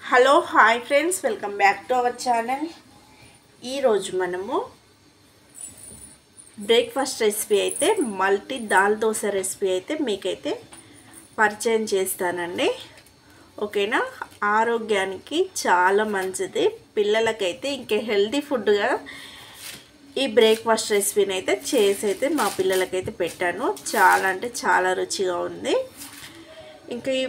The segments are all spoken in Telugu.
Hello hi friends welcome back to our channel ఈరోజు మనము బ్రేక్ఫాస్ట్ రెసిపీ అయితే మల్టీ దాల్ దోశ రెసిపీ అయితే మీకైతే పరిచయం చేస్తానండి ఓకేనా ఆరోగ్యానికి చాలా మంచిది పిల్లలకైతే ఇంకా హెల్తీ ఫుడ్గా ఈ బ్రేక్ఫాస్ట్ రెసిపీని అయితే చేసి అయితే మా పిల్లలకైతే పెట్టాను చాలా అంటే చాలా రుచిగా ఉంది ఇంకా ఈ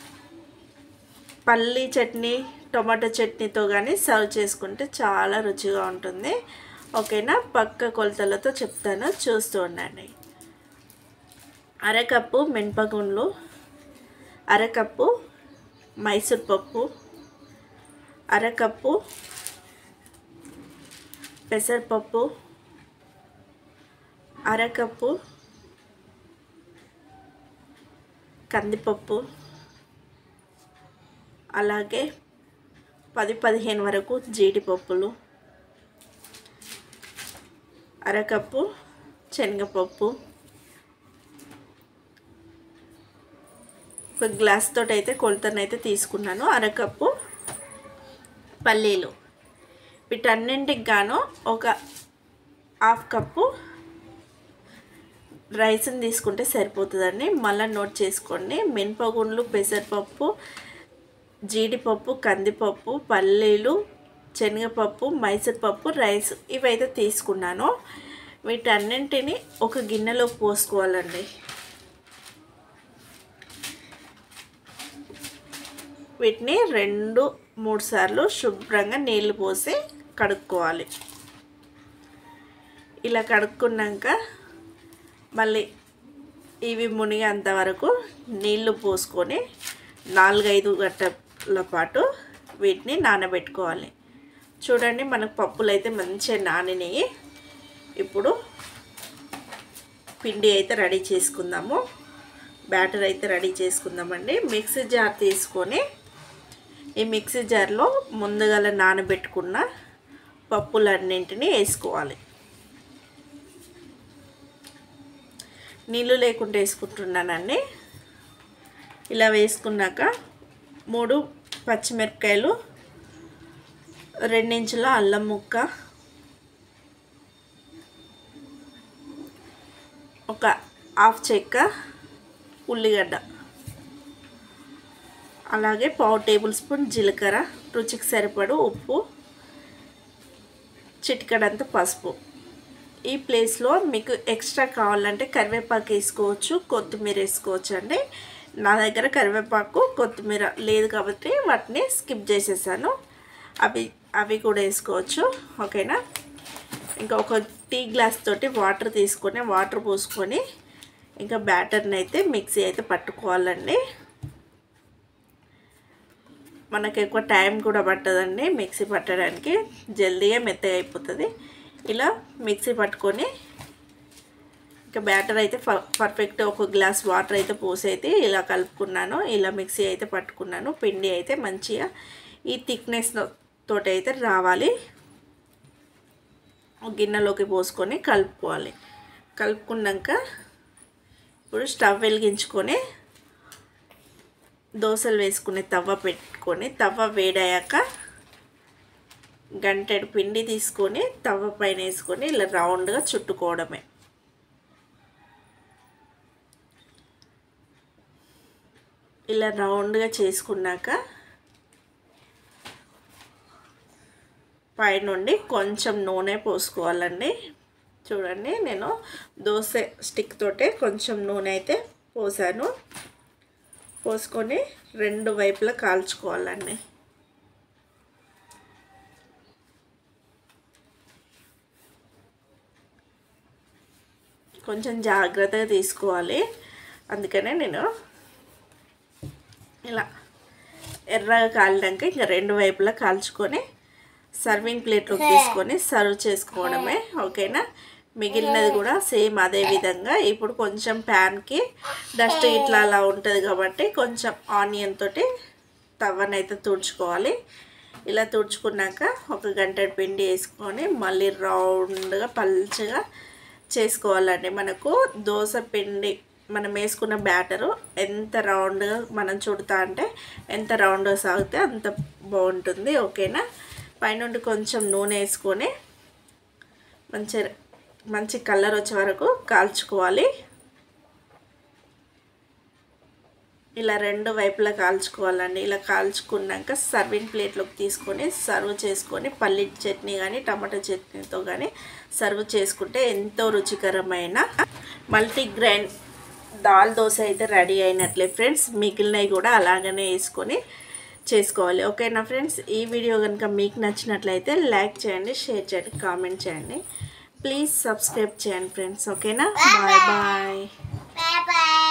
పల్లి చట్నీ టొమాటో చట్నీతో కానీ సర్వ్ చేసుకుంటే చాలా రుచిగా ఉంటుంది ఓకేనా పక్క కొలతలతో చెప్తాను చూస్తూ ఉండండి అరకప్పు మినపగుండ్లు అరకప్పు మైసూర్ పప్పు అరకప్పు పెసరపప్పు అరకప్పు కందిపప్పు అలాగే పది పదిహేను వరకు జీడిపప్పులు అరకప్పు శనగపప్పు ఒక గ్లాస్ తోటి అయితే కొలతనైతే తీసుకున్నాను అరకప్పు పల్లీలు వీటన్నింటికి గాను ఒక హాఫ్ కప్పు రైస్ని తీసుకుంటే సరిపోతుందండి మళ్ళీ నోట్ చేసుకోండి మినపగుండ్లు పెసరపప్పు జీడిపప్పు కందిపప్పు పల్లీలు శనగపప్పు మైసూర్పప్పు రైస్ ఇవైతే తీసుకున్నాను వీటన్నింటిని ఒక గిన్నెలో పోసుకోవాలండి వీటిని రెండు మూడు సార్లు శుభ్రంగా నీళ్ళు పోసి కడుక్కోవాలి ఇలా కడుక్కున్నాక మళ్ళీ ఇవి మునిగేంత వరకు నీళ్లు పోసుకొని నాలుగైదు గంటల పాటు వీటిని నానబెట్టుకోవాలి చూడండి మనకు పప్పులు అయితే మంచిగా నానినాయి ఇప్పుడు పిండి అయితే రెడీ చేసుకుందాము బ్యాటర్ అయితే రెడీ చేసుకుందామండి మిక్సీ జార్ తీసుకొని ఈ మిక్సీ జార్లో ముందుగల నానబెట్టుకున్న పప్పులన్నింటినీ వేసుకోవాలి నీళ్ళు లేకుండా వేసుకుంటున్నానండి ఇలా వేసుకున్నాక మూడు పచ్చిమిరపకాయలు రెండించుల అల్లం ముక్క ఒక హాఫ్ చెక్క ఉల్లిగడ్డ అలాగే పావు టేబుల్ స్పూన్ జీలకర్ర రుచికి సరిపడు ఉప్పు చిటికడంత పసుపు ఈ ప్లేస్లో మీకు ఎక్స్ట్రా కావాలంటే కరివేపాకు వేసుకోవచ్చు కొత్తిమీర వేసుకోవచ్చు అండి నా దగ్గర కరివేపాకు కొత్తిమీర లేదు కాబట్టి వాటిని స్కిప్ చేసేసాను అవి అవి కూడా వేసుకోవచ్చు ఓకేనా ఇంకా ఒక టీ గ్లాస్ తోటి వాటర్ తీసుకొని వాటర్ పోసుకొని ఇంకా బ్యాటర్ని అయితే మిక్సీ అయితే పట్టుకోవాలండి మనకు ఎక్కువ టైం కూడా పట్టదండి మిక్సీ పట్టడానికి జల్దీగా మెత్తగా అయిపోతుంది ఇలా మిక్సీ పట్టుకొని ఇంకా బ్యాటర్ అయితే పర్ఫెక్ట్ ఒక గ్లాస్ వాటర్ అయితే పోసి అయితే ఇలా కలుపుకున్నాను ఇలా మిక్సీ అయితే పట్టుకున్నాను పిండి అయితే మంచిగా ఈ థిక్నెస్ తోటి అయితే రావాలి గిన్నెలోకి పోసుకొని కలుపుకోవాలి కలుపుకున్నాక ఇప్పుడు స్టవ్ వెలిగించుకొని దోశలు వేసుకునే తవ్వ పెట్టుకొని తవ్వ వేడయ్యాక గంటెడు పిండి తీసుకొని తవ్వ పైన వేసుకొని ఇలా రౌండ్గా చుట్టుకోవడమే ఇలా రౌండ్గా చేసుకున్నాక పైనుండి కొంచెం నూనె పోసుకోవాలండి చూడండి నేను దోశ స్టిక్ తోటే కొంచెం నూనె అయితే పోసాను పోసుకొని రెండు వైపులా కాల్చుకోవాలండి కొంచెం జాగ్రత్తగా తీసుకోవాలి అందుకనే నేను ఇలా ఎర్రగా కాలినాక ఇంకా రెండు వైపులా కాల్చుకొని సర్వింగ్ ప్లేట్లోకి తీసుకొని సర్వ్ చేసుకోవడమే ఓకేనా మిగిలినది కూడా సేమ్ అదే విధంగా ఇప్పుడు కొంచెం ప్యాన్కి డస్ట్ ఇట్లా అలా ఉంటుంది కాబట్టి కొంచెం ఆనియన్ తోటి తవ్వనైతే తుడుచుకోవాలి ఇలా తుడుచుకున్నాక ఒక గంట పిండి వేసుకొని మళ్ళీ రౌండ్గా పల్చగా చేసుకోవాలండి మనకు దోశ పిండి మనం వేసుకున్న బ్యాటరు ఎంత రౌండ్గా మనం చుడతా అంటే ఎంత రౌండ్గా సాగితే అంత బాగుంటుంది ఓకేనా పైనుండి కొంచెం నూనె వేసుకొని మంచి మంచి కలర్ వచ్చే వరకు కాల్చుకోవాలి ఇలా రెండు వైపులా కాల్చుకోవాలండి ఇలా కాల్చుకున్నాక సర్వింగ్ ప్లేట్లోకి తీసుకొని సర్వ్ చేసుకొని పల్లి చట్నీ కానీ టమాటా చట్నీతో కానీ సర్వ్ చేసుకుంటే ఎంతో రుచికరమైన మల్టీగ్రైన్ దాల్ దోశ అయితే రెడీ అయినట్లే ఫ్రెండ్స్ మిగిలినవి కూడా అలాగనే వేసుకొని చేసుకోవాలి ఓకేనా ఫ్రెండ్స్ ఈ వీడియో కనుక మీకు నచ్చినట్లయితే లైక్ చేయండి షేర్ చేయండి కామెంట్ చేయండి ప్లీజ్ సబ్స్క్రైబ్ చేయండి ఫ్రెండ్స్ ఓకేనా బాయ్ బాయ్ Bye bye.